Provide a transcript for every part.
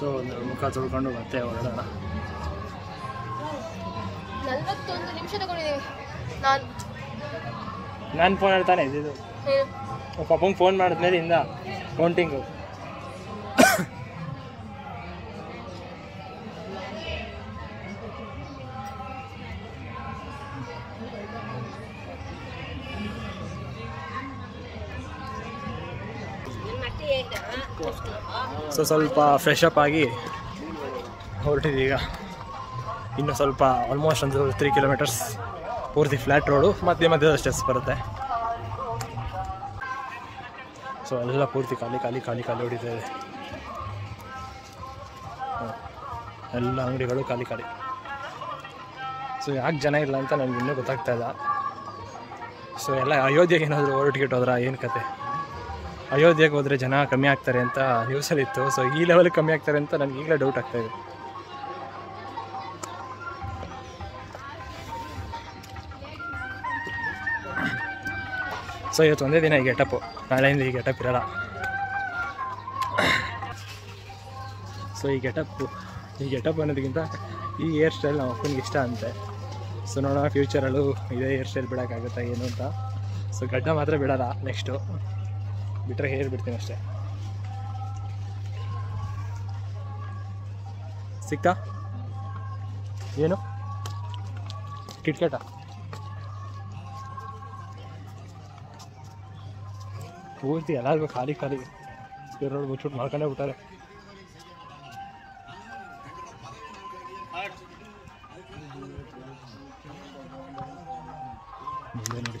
So ಒಂದು ಮುಖ ತೊಳ್ಕೊಂಡು ಮತ್ತೆ ಹೊರಡೋಣ ನಲ್ವತ್ತೊಂದು ನಿಮಿಷ ತಗೊಂಡಿದ್ದೀವಿ ನಾನು ನಾನು ಫೋನ್ ಹೇಳ್ತಾನೆ ಇದ್ದಿದ್ದು ಪಾಪಂಗೆ ಫೋನ್ ಮಾಡಿದ್ಮೇಲೆ ಇಂದ ಕೌಂಟಿಂಗು ಸೊ ಸ್ವಲ್ಪ ಫ್ರೆಶ್ ಅಪ್ ಆಗಿ ಹೊರಟಿದ್ದೀವಿ ಈಗ ಇನ್ನು ಸ್ವಲ್ಪ ಆಲ್ಮೋಸ್ಟ್ ಒಂದು ತ್ರೀ ಕಿಲೋಮೀಟರ್ಸ್ ಪೂರ್ತಿ ಫ್ಲ್ಯಾಟ್ ರೋಡು ಮಧ್ಯೆ ಮಧ್ಯದ ಸ್ಟೆಪ್ಸ್ ಬರುತ್ತೆ ಸೊ ಎಲ್ಲ ಪೂರ್ತಿ ಖಾಲಿ ಖಾಲಿ ಖಾಲಿ ಖಾಲಿ ಹೊಡಿತಾ ಇದೆ ಹ. ಎಲ್ಲ ಅಂಗಡಿಗಳು ಖಾಲಿ ಖಾಲಿ ಸೊ ಯಾಕೆ ಜನ ಇಲ್ಲ ಅಂತ ನನಗೆ ಇನ್ನೂ ಗೊತ್ತಾಗ್ತಾ ಇಲ್ಲ ಸೊ ಎಲ್ಲ ಅಯೋಧ್ಯೆಗೆ ಏನಾದರೂ ಹೊರಟಿಗೆ ಹೋದ್ರ ಏನು ಕತೆ ಅಯೋಧ್ಯೆಗೆ ಹೋದರೆ ಜನ ಕಮ್ಮಿ ಆಗ್ತಾರೆ ಅಂತ ನ್ಯೂಸಲ್ಲಿ ಇತ್ತು ಸೊ ಈ ಲೆವೆಲ್ ಕಮ್ಮಿ ಆಗ್ತಾರೆ ಅಂತ ನನಗೆ ಈಗಲೇ ಡೌಟ್ ಆಗ್ತಾ ಇದೆ ಸೊ ಇವತ್ತು ಒಂದೇ ದಿನ ಈ ಗೆಟಪ್ಪು ನಾಳೆಯಿಂದ ಈ ಗೆಟಪ್ ಇರಲ್ಲ ಸೊ ಈ ಗೆಟಪ್ಪು ಈ ಗೆಟಪ್ ಅನ್ನೋದಕ್ಕಿಂತ ಈ ಹೇರ್ ಸ್ಟೈಲ್ ನಮ್ಮ ಅಪ್ಪನಿಗೆ ಇಷ್ಟ ಅಂತೆ ಸೊ ನೋಡೋಣ ಫ್ಯೂಚರಲ್ಲೂ ಇದೇ ಹೇರ್ ಸ್ಟೈಲ್ ಬಿಡೋಕ್ಕಾಗುತ್ತಾ ಏನು ಅಂತ ಸೊ ಗಡ್ಡ ಮಾತ್ರ ಬಿಡಲ್ಲ ನೆಕ್ಸ್ಟು ಬಿಟ್ಟರೆ ಹೇರ್ ಬಿಡ್ತೀನಿ ಅಷ್ಟೇ ಸಿಕ್ತಾ ಏನು ಕಿಟ್ಕೆಟ ಪೂರ್ತಿ ಎಲ್ಲರಿಗೂ ಖಾಲಿ ಖಾಲಿ ಇರೋರು ಮುಚ್ಚಿಬಿಟ್ಟು ಮಾಡ್ಕೊಂಡೇ ಬಿಟ್ಟಾರೆ ಮುಂದೆ ನೋಡಿ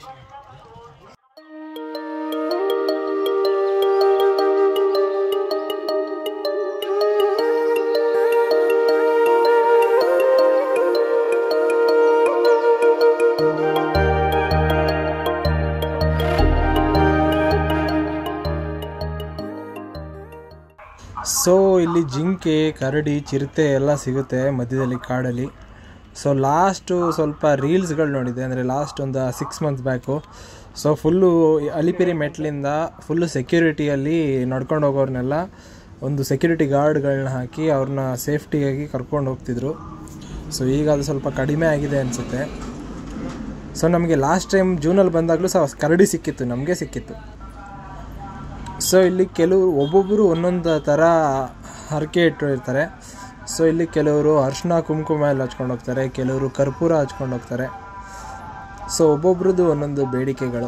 ಸೊ ಇಲ್ಲಿ ಜಿಂಕೆ ಕರಡಿ ಚಿರತೆ ಎಲ್ಲ ಸಿಗುತ್ತೆ ಮಧ್ಯದಲ್ಲಿ ಕಾಡಲ್ಲಿ ಸೊ ಲಾಸ್ಟು ಸ್ವಲ್ಪ ರೀಲ್ಸ್ಗಳು ನೋಡಿದೆ ಅಂದರೆ ಲಾಸ್ಟ್ ಒಂದು six months back so full Alipiri ಮೆಟ್ಲಿಂದ ಫುಲ್ಲು ಸೆಕ್ಯೂರಿಟಿಯಲ್ಲಿ ನಡ್ಕೊಂಡು ಹೋಗೋರ್ನೆಲ್ಲ ಒಂದು ಸೆಕ್ಯೂರಿಟಿ ಗಾರ್ಡ್ಗಳನ್ನ ಹಾಕಿ ಅವ್ರನ್ನ ಸೇಫ್ಟಿಯಾಗಿ ಕರ್ಕೊಂಡು ಹೋಗ್ತಿದ್ರು ಸೊ ಈಗ ಅದು ಸ್ವಲ್ಪ ಕಡಿಮೆ ಆಗಿದೆ ಅನಿಸುತ್ತೆ ಸೊ ನಮಗೆ ಲಾಸ್ಟ್ ಟೈಮ್ ಜೂನಲ್ಲಿ ಬಂದಾಗಲೂ ಸಹ ಕರಡಿ ಸಿಕ್ಕಿತ್ತು ನಮಗೆ ಸಿಕ್ಕಿತ್ತು ಸೊ ಇಲ್ಲಿ ಕೆಲವರು ಒಬ್ಬೊಬ್ಬರು ಒಂದೊಂದು ಥರ ಹರಕೆ ಇಟ್ಟಿರ್ತಾರೆ ಸೊ ಇಲ್ಲಿ ಕೆಲವರು ಅರ್ಶಿನ ಕುಂಕುಮ ಎಲ್ಲ ಹಚ್ಕೊಂಡು ಹೋಗ್ತಾರೆ ಕೆಲವರು ಕರ್ಪೂರ ಹಚ್ಕೊಂಡು ಹೋಗ್ತಾರೆ ಸೊ ಒಬ್ಬೊಬ್ರದ್ದು ಒಂದೊಂದು ಬೇಡಿಕೆಗಳು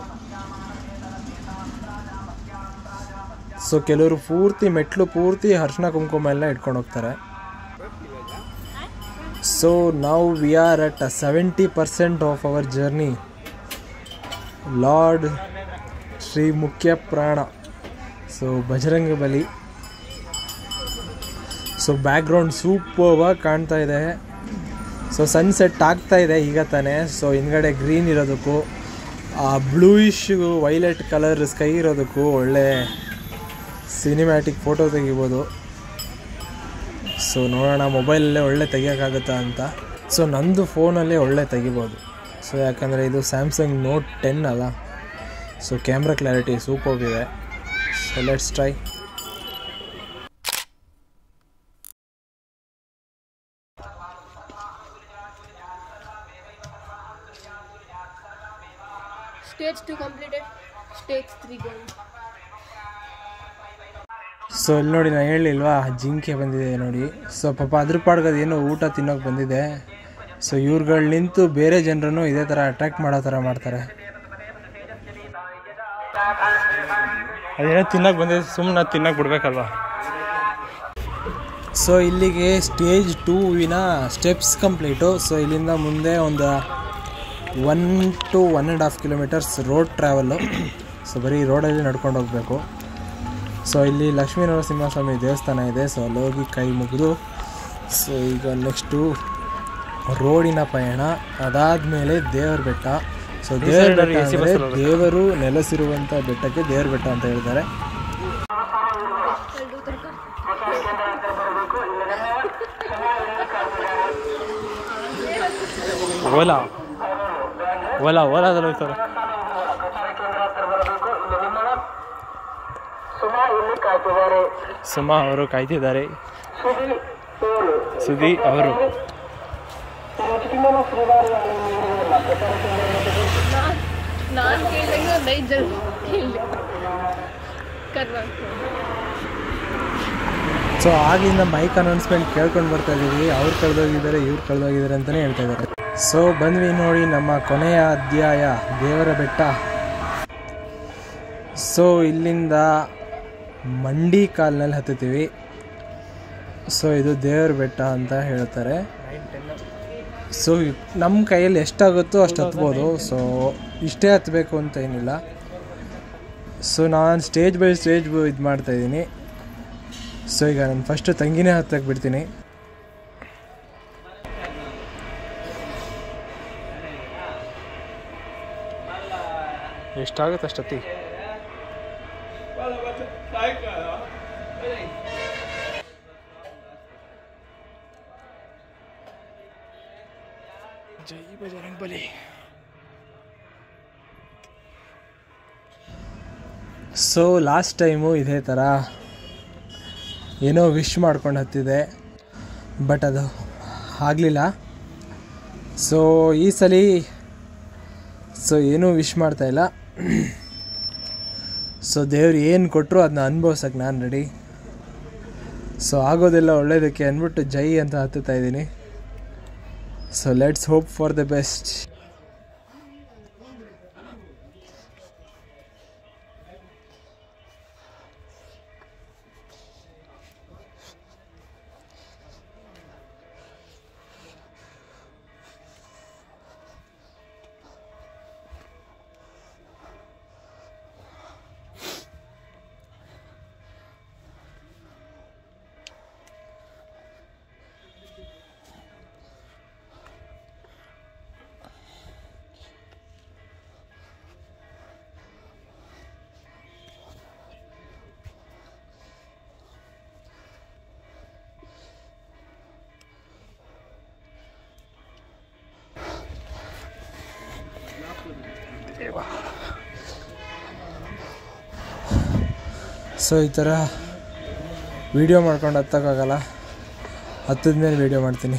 ಸೊ ಕೆಲವರು ಪೂರ್ತಿ ಮೆಟ್ಲು ಪೂರ್ತಿ ಅರ್ಶಿನ ಕುಂಕುಮ ಎಲ್ಲ ಇಟ್ಕೊಂಡು ಹೋಗ್ತಾರೆ ಸೊ ನಾವು we are at seventy percent of our journey lord Shri Mukhya Prana so Bajrang ಬಲಿ ಸೊ ಬ್ಯಾಕ್ಗ್ರೌಂಡ್ ಸೂಪರ್ವಾಗಿ ಕಾಣ್ತಾ ಇದೆ ಸೊ ಸನ್ಸೆಟ್ ಆಗ್ತಾ ಇದೆ ಈಗ ತಾನೇ ಸೊ ಹಿಂದ್ಗಡೆ ಗ್ರೀನ್ ಇರೋದಕ್ಕೂ ಆ ಬ್ಲೂಯಿಶ್ ವೈಲೆಟ್ ಕಲರ್ ಸ್ಕೈ ಇರೋದಕ್ಕೂ ಒಳ್ಳೆ ಸಿನಿಮ್ಯಾಟಿಕ್ ಫೋಟೋ ತೆಗಿಬೋದು ಸೊ ನೋಡೋಣ ಮೊಬೈಲಲ್ಲೇ ಒಳ್ಳೆ ತೆಗಿಯೋಕ್ಕಾಗುತ್ತಾ ಅಂತ ಸೊ ನಂದು ಫೋನಲ್ಲೇ ಒಳ್ಳೆ ತೆಗಿಬೋದು ಸೊ ಯಾಕಂದರೆ ಇದು ಸ್ಯಾಮ್ಸಂಗ್ ನೋಟ್ ಟೆನ್ ಅಲ್ಲ ಸೊ ಕ್ಯಾಮ್ರಾ ಕ್ಲಾರಿಟಿ ಸೂಪರ್ ಇದೆ so let's try stage two completed stage three going so ಇಲ್ಲಿ ನೋಡಿ ನಾನು ಹೇಳಿಲ್ವಾ ಜಿಂಕೆ ಬಂದಿದೆ ನೋಡಿ ಸೊ ಪಾಪ ಅದ್ರ ಪಾಡ್ಗದು ಏನೋ ಊಟ ತಿನ್ನೋಕೆ ಬಂದಿದೆ ಸೊ ಇವ್ರುಗಳು ನಿಂತು ಬೇರೆ ಜನರನ್ನು ಇದೇ ಥರ ಅಟ್ರಾಕ್ಟ್ ಮಾಡೋ ಥರ ಮಾಡ್ತಾರೆ ಅದೇನೋ ತಿನ್ನೋಕೆ ಬಂದಿದೆ ಸುಮ್ಮನೆ ಅದು ತಿನ್ನೋಕೆ ಬಿಡ್ಬೇಕಲ್ವಾ ಸೊ ಇಲ್ಲಿಗೆ ಸ್ಟೇಜ್ ಟೂವಿನ ಸ್ಟೆಪ್ಸ್ ಕಂಪ್ಲೀಟು ಸೊ ಇಲ್ಲಿಂದ ಮುಂದೆ ಒಂದು one two one and half kilometres road travel so ಬರೀ ರೋಡಲ್ಲಿ ನಡ್ಕೊಂಡು ಹೋಗಬೇಕು ಸೊ ಇಲ್ಲಿ ಲಕ್ಷ್ಮೀ ನರಸಿಂಹಸ್ವಾಮಿ ದೇವಸ್ಥಾನ ಇದೆ ಸೊ ಅಲ್ಲಿ ಹೋಗಿ ಕೈ ಮುಗಿದು ಸೊ ಈಗ ನೆಕ್ಸ್ಟು ರೋಡಿನ ಪಯಣ ಅದಾದಮೇಲೆ ದೇವರ ಬೆಟ್ಟ ಸೊ ದೇವರ ಬೆಟ್ಟ ಅಂದರೆ ದೇವರು ನೆಲೆಸಿರುವಂಥ ಬೆಟ್ಟಕ್ಕೆ ದೇವರ ಬೆಟ್ಟ ಅಂತ ಹೇಳ್ತಾರೆ ಓಲಾ ಓಲಾ ಓಲಾದಲ್ಲಿ ಹೋಗ್ತಾರೆ ಸುಮಾ ಅವರು ಕಾಯ್ತಿದ್ದಾರೆ ಸುದಿ ಅವರು ನಾನು ಕೇಳಿದಾಗ ಒಂದು ಐದು ಜನ ಕೇಳಿದೆ ಕರ್ನಾಟಕ ಸೊ ಆಗಿಂದ ಮೈಕ್ ಅನೌನ್ಸ್ಮೆಂಟ್ ಕೇಳ್ಕೊಂಡು ಬರ್ತಾ ಇದ್ದೀವಿ ಅವ್ರು ಕಳೆದೋಗಿದ್ದಾರೆ ಇವ್ರು ಕಳೆದೋಗಿದ್ದಾರೆ ಅಂತಲೇ ಹೇಳ್ತಾ ಇದ್ದಾರೆ ಸೊ ಬಂದ್ವಿ ನೋಡಿ ನಮ್ಮ ಕೊನೆಯ ಅಧ್ಯಾಯ ದೇವರ ಬೆಟ್ಟ ಸೊ ಇಲ್ಲಿಂದ ಮಂಡಿ ಕಾಲ್ನಲ್ಲಿ ಹತ್ತುತ್ತೀವಿ ಸೊ ಇದು ದೇವರ ಬೆಟ್ಟ ಅಂತ ಹೇಳ್ತಾರೆ ಸೊ ನಮ್ಮ ಕೈಯಲ್ಲಿ ಎಷ್ಟಾಗುತ್ತೋ ಅಷ್ಟು ಹತ್ಬೋದು ಸೊ ಇಷ್ಟೇ ಹತ್ತಬೇಕು ಅಂತ ಏನಿಲ್ಲ ಸೊ ನಾನು ಸ್ಟೇಜ್ ಬೈ ಸ್ಟೇಜ್ ಇದು ಮಾಡ್ತಾಯಿದ್ದೀನಿ ಸೊ ಈಗ ನಾನು ಫಸ್ಟು ತಂಗಿನೇ ಹತ್ತಕ್ಕೆ ಬಿಡ್ತೀನಿ ಎಷ್ಟಾಗುತ್ತೆ ಅಷ್ಟೊತ್ತಿ ಜೈ ಬಜರಂಗ್ ಬಲಿ ಸೊ ಲಾಸ್ಟ್ ಟೈಮು ಇದೇ ಥರ ಏನೋ ವಿಶ್ ಮಾಡ್ಕೊಂಡು ಹತ್ತಿದೆ ಬಟ್ ಅದು ಆಗಲಿಲ್ಲ ಸೊ ಈ ಸಲ ಸೊ ಏನೂ ವಿಶ್ ಮಾಡ್ತಾ ಇಲ್ಲ ಸೊ ದೇವ್ರು ಏನು ಕೊಟ್ಟರು ಅದನ್ನ ಅನುಭವ್ಸಕ್ಕೆ ನಾನು ರೆಡಿ ಸೊ ಆಗೋದೆಲ್ಲ ಒಳ್ಳೇದಕ್ಕೆ ಅಂದ್ಬಿಟ್ಟು ಜೈ ಅಂತ ಹತ್ತುತ್ತಾ ಇದ್ದೀನಿ so let's hope for the best so ಈ ಥರ ವೀಡಿಯೋ ಮಾಡ್ಕೊಂಡು ಹತ್ತಕ್ಕಾಗಲ್ಲ ಹತ್ತದ ಮೇಲೆ ವೀಡಿಯೋ ಮಾಡ್ತೀನಿ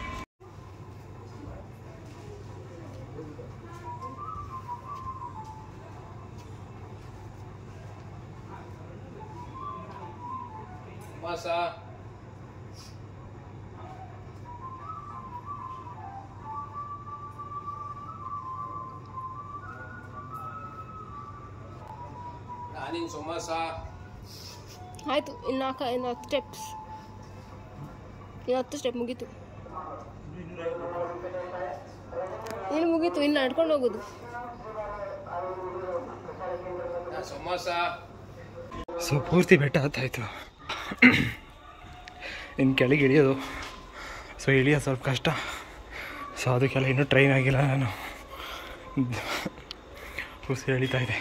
ನಾನಿನ್ ಸೋಮಾಸ ಆಯಿತು ಇನ್ನು ನಾಲ್ಕ ಇನ್ನು ಹತ್ತು ಸ್ಟೆಪ್ಸ್ ಇನ್ನು ಹತ್ತು ಸ್ಟೆಪ್ ಮುಗೀತು ಇನ್ನು ಮುಗೀತು ಇನ್ನು ನಡ್ಕೊಂಡು ಹೋಗೋದು ಸೋಮಾಸ ಸೊ ಪೂರ್ತಿ ಬೆಟ್ಟ ಹತ್ತಾಯಿತು ಇನ್ನು ಕೆಳಗೆ ಇಳಿಯೋದು ಸೊ ಇಳಿಯೋದು ಸ್ವಲ್ಪ ಕಷ್ಟ ಸೊ ಅದಕ್ಕೆಲ್ಲ ಇನ್ನೂ ಟ್ರೈನ್ ಆಗಿಲ್ಲ ನಾನು ಉಸಿರು ಎಳಿತಾ ಇದೆ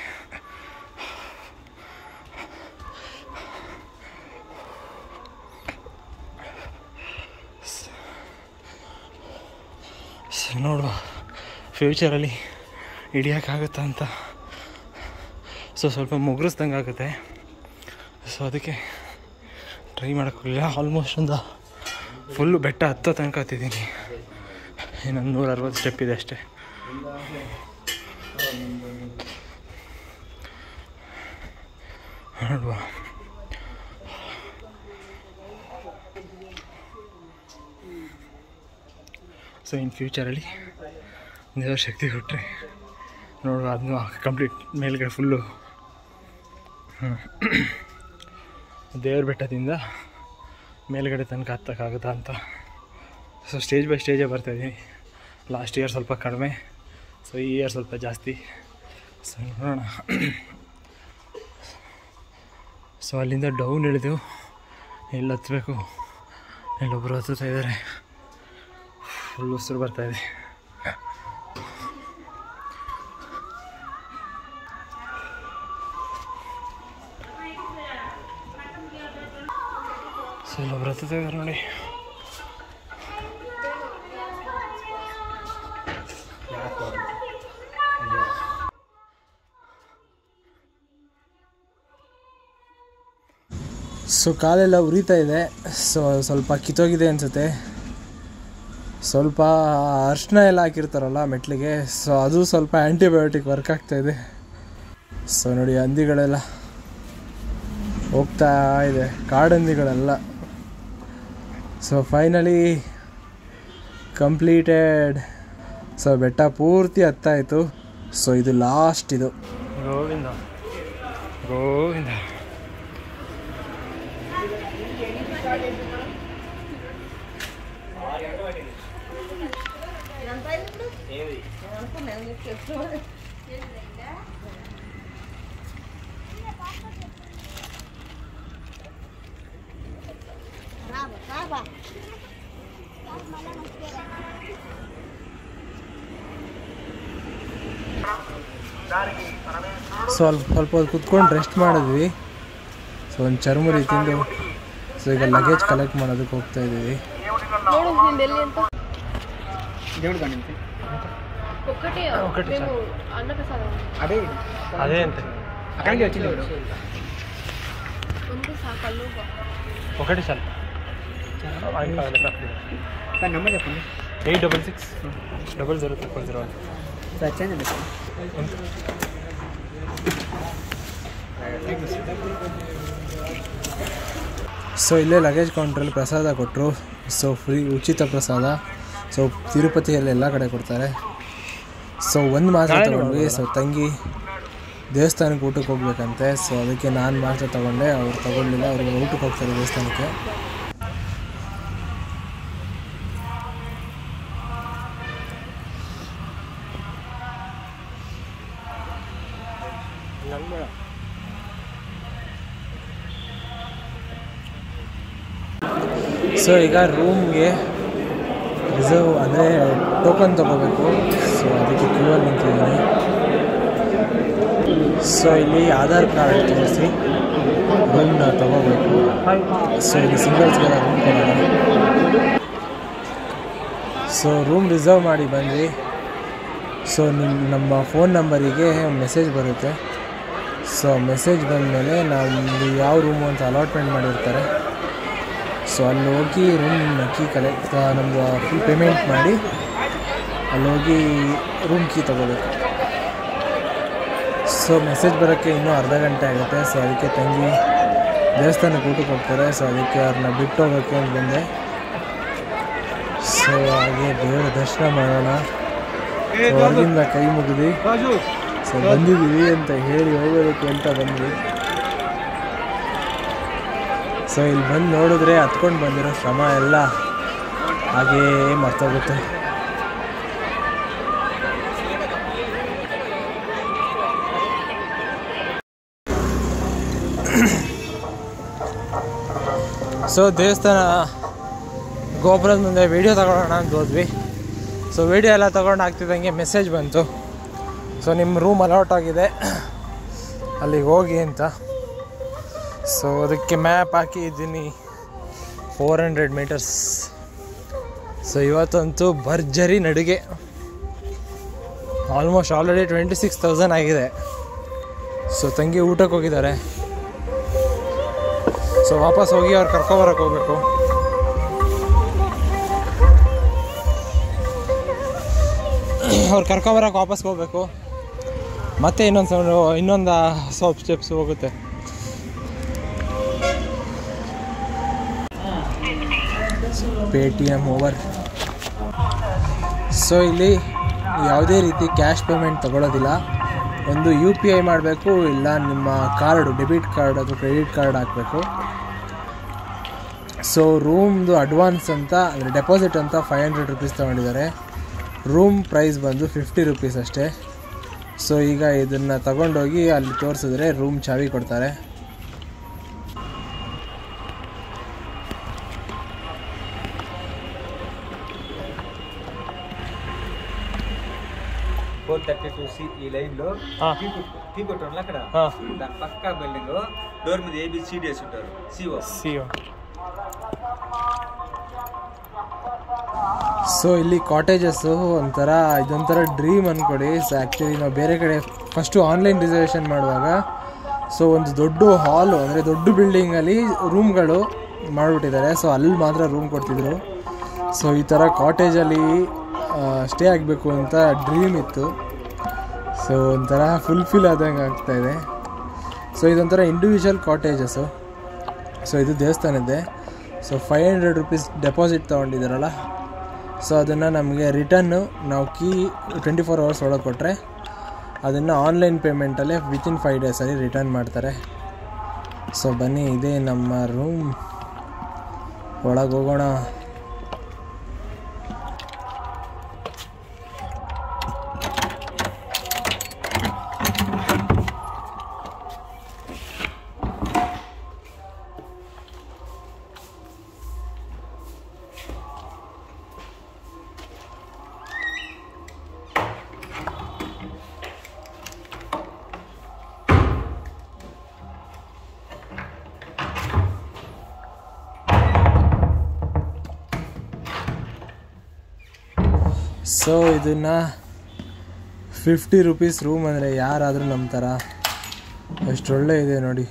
ಸೊ ನೋಡುವ ಫ್ಯೂಚರಲ್ಲಿ ಹಿಡಿಯೋಕ್ಕಾಗುತ್ತಾ ಅಂತ ಸೊ ಸ್ವಲ್ಪ ಮುಗ್ರಿಸ್ದಂಗೆ ಆಗುತ್ತೆ ಸೊ ಅದಕ್ಕೆ ಟ್ರೈ ಮಾಡೋಕ್ಕೋಗಿಲ್ಲ ಆಲ್ಮೋಸ್ಟ್ ಒಂದು ಫುಲ್ಲು ಬೆಟ್ಟ ಹತ್ತೋ ತನಕ ಹತ್ತಿದ್ದೀನಿ ಇನ್ನೊಂದು ನೂರ ಅರವತ್ತು ಸ್ಟೆಪ್ ಇದೆ ಅಷ್ಟೇ ನೋಡುವ ಸೊ ಇನ್ ಫ್ಯೂಚರಲ್ಲಿ ದೇವ್ರ ಶಕ್ತಿ ಕೊಟ್ಟರೆ ನೋಡುವ ಅದನ್ನು ಕಂಪ್ಲೀಟ್ ಮೇಲ್ಗಡೆ ಫುಲ್ಲು ದೇವ್ರ ಬೆಟ್ಟದಿಂದ ಮೇಲ್ಗಡೆ ತನಕ ಹತ್ತಕ್ಕಾಗುತ್ತಾ ಅಂತ ಸೊ ಸ್ಟೇಜ್ ಬೈ ಸ್ಟೇಜೇ ಬರ್ತಾಯಿದ್ದೀನಿ ಲಾಸ್ಟ್ ಇಯರ್ ಸ್ವಲ್ಪ ಕಡಿಮೆ ಸೊ ಈ ಇಯರ್ ಸ್ವಲ್ಪ ಜಾಸ್ತಿ ಸೊ ನೋಡೋಣ ಸೊ ಅಲ್ಲಿಂದ ಡೌನ್ ಇಳಿದೆವು ಎಲ್ಲಿ ಹತ್ತಬೇಕು ಇಲ್ಲೊಬ್ಬರು ಹತ್ತುತ್ತಾ ಇದ್ದಾರೆ ಫುಲ್ ಉಸಿರು ಬರ್ತಾಯಿದೆ ಸೊ ಇಲ್ಲೊಬ್ರು ಹತ್ತುತ್ತಾ ಇದ್ದಾರೆ ನೋಡಿ ಸೊ ಕಾಲೆಲ್ಲ ಉರಿತಾ ಇದೆ ಸೊ ಸ್ವಲ್ಪ ಕಿತ್ತೋಗಿದೆ ಅನಿಸುತ್ತೆ ಸ್ವಲ್ಪ ಅರ್ಶಿನ ಎಲ್ಲ ಹಾಕಿರ್ತಾರಲ್ಲ ಮೆಟ್ಲಿಗೆ ಸೊ ಅದು ಸ್ವಲ್ಪ ಆ್ಯಂಟಿಬಯೋಟಿಕ್ ವರ್ಕ್ ಆಗ್ತಾ ಇದೆ ಸೊ ನೋಡಿ ಹಂದಿಗಳೆಲ್ಲ ಹೋಗ್ತಾ ಇದೆ ಕಾಡಂದಿಗಳೆಲ್ಲ ಸೊ ಫೈನಲಿ ಕಂಪ್ಲೀಟೆಡ್ ಸೊ ಬೆಟ್ಟ ಪೂರ್ತಿ ಹತ್ತಾಯಿತು ಸೊ ಇದು ಲಾಸ್ಟ್ ಇದು ಗೋವಿಂದ ಗೋವಿಂದ ಸ್ವಲ್ಪ ಸ್ವಲ್ಪ ಹೊತ್ತು ಕುತ್ಕೊಂಡು ರೆಸ್ಟ್ ಮಾಡಿದ್ವಿ ಸೊ ಒಂದು ಚರ್ಮುರಿ ತಿಂದು ಸೊ ಈಗ ಲಗೇಜ್ ಕಲೆಕ್ಟ್ ಮಾಡೋದಕ್ಕೆ ಹೋಗ್ತಾ ಇದ್ದೀವಿ ನೋಡು ನಿಂದು ಎಲ್ಲಿ ಅಂತ దేవుడు నిమిషం ఒక్కటే ఒకటి మేము అన్నప్రసాదం అదే ಅದೇ ಅಂತೆ అక్కడికి వచ్చింది ఇప్పుడు ఉంది సాకల్లో ఒకటి సార్ సార్ నెంబర్ చెప్పండి eight double six double zero triple zero sir change అండి సార్ ಸೊ ಇಲ್ಲೇ ಲಗೇಜ್ ಕೌಂಟ್ರಲ್ಲಿ ಪ್ರಸಾದ ಕೊಟ್ಟರು ಸೊ ಫ್ರೀ ಉಚಿತ ಪ್ರಸಾದ ಸೊ ತಿರುಪತಿಯಲ್ಲಿ ಎಲ್ಲ ಕಡೆ ಕೊಡ್ತಾರೆ ಸೊ ಒಂದು ಮಾತ್ರ ತಗೊಂಡ್ವಿ ಸೊ ತಂಗಿ ದೇವಸ್ಥಾನಕ್ಕೆ ಊಟಕ್ಕೆ ಹೋಗ್ಬೇಕಂತೆ ಸೊ ಅದಕ್ಕೆ ನಾನು ಮಾತ್ರ ತಗೊಂಡೆ ಅವ್ರು ತಗೊಳ್ಳಿಲ್ಲ ಅವ್ರು ಊಟಕ್ಕೆ ಹೋಗ್ತಾರೆ ದೇವಸ್ಥಾನಕ್ಕೆ ಸೊ ಈಗ ರೂಮ್ಗೆ ರಿಸರ್ವ್ ಅಂದರೆ ಟೋಕನ್ ತೊಗೋಬೇಕು ಸೊ ಅದಕ್ಕೆ ಕ್ಯೂ ಅಲ್ಲಿ ನಿಂತಿದ್ದೀನಿ ಸೊ ಇಲ್ಲಿ ಆಧಾರ್ ಕಾರ್ಡ್ ತೋರಿಸಿ ರೂಮ್ನ ತೊಗೋಬೇಕು ಸೊ ಇಲ್ಲಿ ಸಿಂಗಲ್ಸ್ಗೆಲ್ಲ ರೂಮ್ ಕೊಡೋಣ ಸೊ ರೂಮ್ ರಿಸರ್ವ್ ಮಾಡಿ ಬಂದ್ವಿ ಸೊ ನಿಮ್ಮ ನಮ್ಮ ಫೋನ್ ನಂಬರಿಗೆ ಮೆಸೇಜ್ ಬರುತ್ತೆ ಸೊ ಮೆಸೇಜ್ ಬಂದಮೇಲೆ ನಮ್ಮದು ಯಾವ ರೂಮು ಅಂತ ಅಲಾಟ್ಮೆಂಟ್ ಮಾಡಿರ್ತಾರೆ ಸೊ ಅಲ್ಲಿ ಹೋಗಿ ರೂಮ್ ಕೀ ಕಲೆಕ್ಟ್ ನಮ್ಮದು ಫುಲ್ ಪೇಮೆಂಟ್ ಮಾಡಿ ಅಲ್ಲಿ ಹೋಗಿ ರೂಮ್ ಕೀ ತೊಗೋಬೇಕು ಸೊ ಮೆಸೇಜ್ ಬರೋಕ್ಕೆ ಇನ್ನೂ ಅರ್ಧ ಗಂಟೆ ಆಗುತ್ತೆ ಸೊ ಅದಕ್ಕೆ ತಂಗಿ ದೇವಸ್ಥಾನಕ್ಕೆ ಊಟಕ್ಕೆ ಹೋಗ್ತಾರೆ ಸೊ ಅದಕ್ಕೆ ಅವ್ರನ್ನ ಬಿಟ್ಟು ಹೋಗೋಕ್ಕೆ ಅಂತ ಬಂದೆ ಸೊ ಹಾಗೆ ದೇವರ ದರ್ಶನ ಮಾಡೋಣ ಸೊ ಹೊರಗಿಂದ ಕೈ ಮುಗಿದು ಸೊ ಬಂದಿದ್ದೀವಿ ಅಂತ ಹೇಳಿ ಹೋಗೋದಕ್ಕೆ ಅಂತ ಬಂದ್ವಿ ಸೊ ಇಲ್ಲಿ ಬಂದು ನೋಡಿದ್ರೆ ಹತ್ಕೊಂಡು ಬಂದಿರೋ ಶ್ರಮ ಎಲ್ಲ ಹಾಗೇ ಮರ್ತೋಗುತ್ತೆ ಸೊ ದೇವಸ್ಥಾನ ಗೋಪುರದ ಮುಂದೆ ವೀಡಿಯೋ ತಗೊಳ್ಳೋಣ ಅಂತ ಹೋದ್ವಿ ಸೊ ವೀಡಿಯೋ ಎಲ್ಲ ತೊಗೊಂಡು ಆಗ್ತಿದ್ದಂಗೆ ಮೆಸೇಜ್ ಬಂತು ಸೊ ನಿಮ್ಮ ರೂಮ್ ಅಲಾಟ್ ಆಗಿದೆ ಅಲ್ಲಿಗೆ ಹೋಗಿ ಅಂತ ಸೊ ಅದಕ್ಕೆ ಮ್ಯಾಪ್ ಹಾಕಿ ಇದ್ದೀನಿ ಫೋರ್ ಹಂಡ್ರೆಡ್ ಮೀಟರ್ಸ್ ಸೊ ಇವತ್ತಂತೂ ಭರ್ಜರಿ ನಡಿಗೆ almost already twenty six thousand ಆಗಿದೆ ಸೊ ತಂಗಿ ಊಟಕ್ಕೆ ಹೋಗಿದ್ದಾರೆ ಸೊ ವಾಪಸ್ ಹೋಗಿ ಅವ್ರು ಕರ್ಕೊಬರಕ್ಕೆ ಹೋಗ್ಬೇಕು ಅವ್ರು ಕರ್ಕೊಬರಕ್ಕೆ ವಾಪಸ್ ಹೋಗ್ಬೇಕು ಮತ್ತೆ ಇನ್ನೊಂದು ಸೌಂಡ್ ಇನ್ನೊಂದು ಸೋಪ್ ಸ್ಟೆಪ್ಸ್ ಹೋಗುತ್ತೆ Paytm over so ಇಲ್ಲಿ ಯಾವುದೇ ರೀತಿ ಕ್ಯಾಶ್ ಪೇಮೆಂಟ್ ತಗೊಳ್ಳೋದಿಲ್ಲ ಒಂದು ಯು ಪಿ ಐ ಮಾಡಬೇಕು ಇಲ್ಲ ನಿಮ್ಮ ಕಾರ್ಡು ಡೆಬಿಟ್ ಕಾರ್ಡ್ ಅಥವಾ ಕ್ರೆಡಿಟ್ ಕಾರ್ಡ್ ಹಾಕಬೇಕು ಸೊ ರೂಮ್ದು ಅಡ್ವಾನ್ಸ್ ಅಂತ ಅಂದರೆ ಡೆಪಾಸಿಟ್ ಅಂತ ಫೈವ್ ಹಂಡ್ರೆಡ್ ರುಪೀಸ್ ತೊಗೊಂಡಿದ್ದಾರೆ ರೂಮ್ ಪ್ರೈಸ್ ಬಂದು ಫಿಫ್ಟಿ ರುಪೀಸ್ ಅಷ್ಟೇ ಸೊ ಈಗ ಇದನ್ನು ತಗೊಂಡೋಗಿ ಅಲ್ಲಿ ತೋರಿಸಿದ್ರೆ ರೂಮ್ ಚಾವಿ ಕೊಡ್ತಾರೆ four thirty two C E line లో ఆ. టీ కొట్టు- టీ కొట్టు ఉంది అక్కడ ఆ. దాని పక్క బిల్డింగ్ డోర్ మీద ఏబిసిడి వేసి ఉంటారు సిఓ ಸಿ ಸೊ ಇಲ್ಲಿ ಕಾಟೇಜಸ್ಸು ಒಂಥರ ಇದೊಂಥರ ಡ್ರೀಮ್ ಅಂದ್ಕೊಡಿ ಸೊ ಆ್ಯಕ್ಚುಲಿ ನಾವು ಬೇರೆ ಕಡೆ ಫಸ್ಟು ಆನ್ಲೈನ್ ರಿಸರ್ವೇಷನ್ ಮಾಡುವಾಗ ಸೊ ಒಂದು ದೊಡ್ಡ ಹಾಲು ಅಂದರೆ ದೊಡ್ಡ ಬಿಲ್ಡಿಂಗಲ್ಲಿ ರೂಮ್ಗಳು ಮಾಡಿಬಿಟ್ಟಿದ್ದಾರೆ ಸೊ ಅಲ್ಲಿ ಮಾತ್ರ ರೂಮ್ ಕೊಡ್ತಿದ್ರು ಸೊ ಈ ಥರ ಕಾಟೇಜಲ್ಲಿ ಸ್ಟೇ ಆಗಬೇಕು ಅಂತ ಡ್ರೀಮ್ ಇತ್ತು ಸೊ ಒಂಥರ ಫುಲ್ಫಿಲ್ ಆದಂಗೆ ಆಗ್ತಾಯಿದೆ ಸೊ ಇದೊಂಥರ ಇಂಡಿವಿಜುವಲ್ ಕಾಟೇಜಸ್ಸು ಸೊ ಇದು ದೇವಸ್ಥಾನದ್ದೇ so five hundred rupees deposit ತೊಗೊಂಡಿದ್ದಾರಲ್ಲ ಸೊ ಅದನ್ನು ನಮಗೆ ರಿಟರ್ನು ನಾವು ಕೀ ಟ್ವೆಂಟಿ ಫೋರ್ ಅವರ್ಸ್ ಒಳಗೆ ಕೊಟ್ಟರೆ ಅದನ್ನು ಆನ್ಲೈನ್ ಪೇಮೆಂಟಲ್ಲೇ ವಿತಿನ್ ಫೈವ್ ಡೇಸಲ್ಲಿ ರಿಟರ್ನ್ ಮಾಡ್ತಾರೆ ಸೊ ಬನ್ನಿ ಇದೇ ನಮ್ಮ ರೂಮ್ ಒಳಗೆ ಹೋಗೋಣ ಸೊ ಇದನ್ನು ಫಿಫ್ಟಿ ರುಪೀಸ್ ರೂಮ್ ಅಂದರೆ ಯಾರಾದರೂ ನಮ್ಮ ಥರ ಎಷ್ಟು ಒಳ್ಳೆ ಇದೆ ನೋಡಿ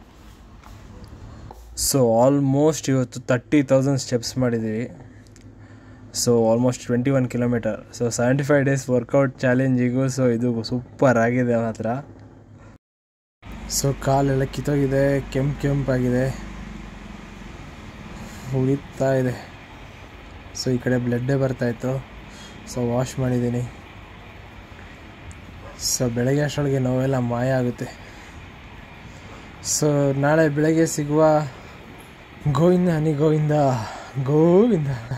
ಸೊ ಆಲ್ಮೋಸ್ಟ್ ಇವತ್ತು ತರ್ಟಿ ತೌಸಂಡ್ ಸ್ಟೆಪ್ಸ್ ಮಾಡಿದ್ದೀವಿ so almost twenty one kilometre so seventy five days workout ಚಾಲೆಂಜಿಗೂ ಸೊ ಇದು ಸೂಪರ್ ಆಗಿದೆ ಮಾತ್ರ ಸೊ ಕಾಲೆಲ್ಲ ಕಿತ್ತೋಗಿದೆ ಕೆಂಪು ಕೆಂಪಾಗಿದೆ ಉಳಿತಾ ಇದೆ ಸೊ ಈ ಕಡೆ ಬ್ಲಡ್ಡೇ ಬರ್ತಾಯಿತ್ತು ಸೊ ವಾಶ್ ಮಾಡಿದ್ದೀನಿ ಸೊ ಬೆಳಗ್ಗೆ ಅಷ್ಟರೊಳಗೆ ನೋವೆಲ್ಲ ಮಾಯ ಆಗುತ್ತೆ ಸೊ ನಾಳೆ ಬೆಳಗ್ಗೆ ಸಿಗುವ ಗೋವಿಂದ ಹನಿ ಗೋವಿಂದ ಗೋವಿಂದ